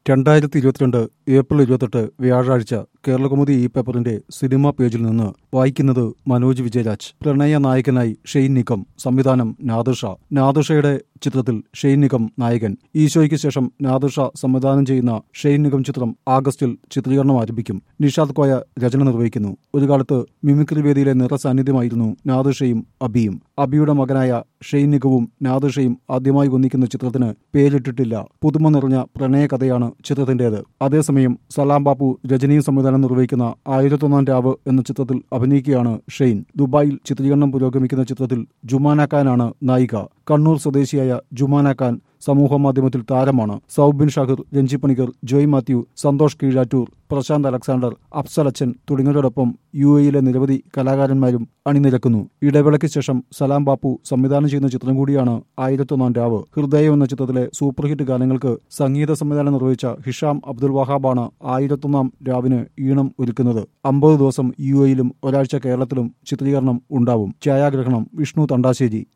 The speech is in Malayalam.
രണ്ടായിരത്തി ഇരുപത്തിരണ്ട് ഏപ്രിൽ ഇരുപത്തെട്ട് വ്യാഴാഴ്ച കേരളകൗമുദി ഈ പേപ്പറിന്റെ സിനിമാ പേജിൽ നിന്ന് വായിക്കുന്നത് മനോജ് വിജയരാജ് പ്രണയ നായകനായി ഷെയ്ൻ നിക്കം സംവിധാനം നാദിർഷ നാദിർഷയുടെ ചിത്രത്തിൽ ഷെയ്ൻ നിക്കം നായകൻ ഈശോയ്ക്ക് ശേഷം നാദിർഷ സംവിധാനം ചെയ്യുന്ന ഷെയ്ൻ നിക്കം ചിത്രം ആഗസ്റ്റിൽ ചിത്രീകരണം ആരംഭിക്കും നിഷാദ് കോയ രചന നിർവഹിക്കുന്നു ഒരു കാലത്ത് മിമിക്രി വേദിയിലെ നിറസാന്നിധ്യമായിരുന്നു നാദിർഷയും അബിയും അബിയുടെ മകനായ ഷെയ്ൻ നിക്കവും നാദിർഷയും ആദ്യമായി ഒന്നിക്കുന്ന ചിത്രത്തിന് പേരിട്ടിട്ടില്ല പുതുമ നിറഞ്ഞ പ്രണയ കഥയാണ് ചിത്രത്തിന്റേത് അതേസമയം സലാം ബാപ്പു രജനിയും സംവിധാനം നിർവഹിക്കുന്ന ആയിരത്തൊന്നാം രാവ് എന്ന ചിത്രത്തിൽ അഭിനയിക്കുകയാണ് ഷെയ്ൻ ദുബായിൽ ചിത്രീകരണം പുരോഗമിക്കുന്ന ചിത്രത്തിൽ ജുമാന ഖാനാണ് നായിക കണ്ണൂർ സ്വദേശിയായ ജുമാന ഖാൻ സമൂഹ മാധ്യമത്തിൽ താരമാണ് സൗബിൻ ഷാഹിർ രഞ്ജി പണിക്കർ ജോയ് മാത്യു സന്തോഷ് കീഴാറ്റൂർ പ്രശാന്ത് അലക്സാണ്ടർ അഫ്സലച്ചൻ തുടങ്ങിയവരോടൊപ്പം യു എയിലെ നിരവധി കലാകാരന്മാരും അണിനിരക്കുന്നു ഇടവേളയ്ക്ക് ശേഷം സലാം ബാപ്പു സംവിധാനം ചെയ്യുന്ന ചിത്രം കൂടിയാണ് ആയിരത്തൊന്നാം രാവ് ഹൃദയം എന്ന ചിത്രത്തിലെ സൂപ്പർ ഹിറ്റ് ഗാനങ്ങൾക്ക് സംഗീത സംവിധാനം നിർവഹിച്ച ഹിഷാം അബ്ദുൽ വഹാബാണ് ആയിരത്തൊന്നാം രാവിന് ഈണം ഒരുക്കുന്നത് അമ്പത് ദിവസം യു എയിലും ഒരാഴ്ച കേരളത്തിലും ചിത്രീകരണം ഉണ്ടാവും ഛായാഗ്രഹണം വിഷ്ണു തണ്ടാശ്ശേരി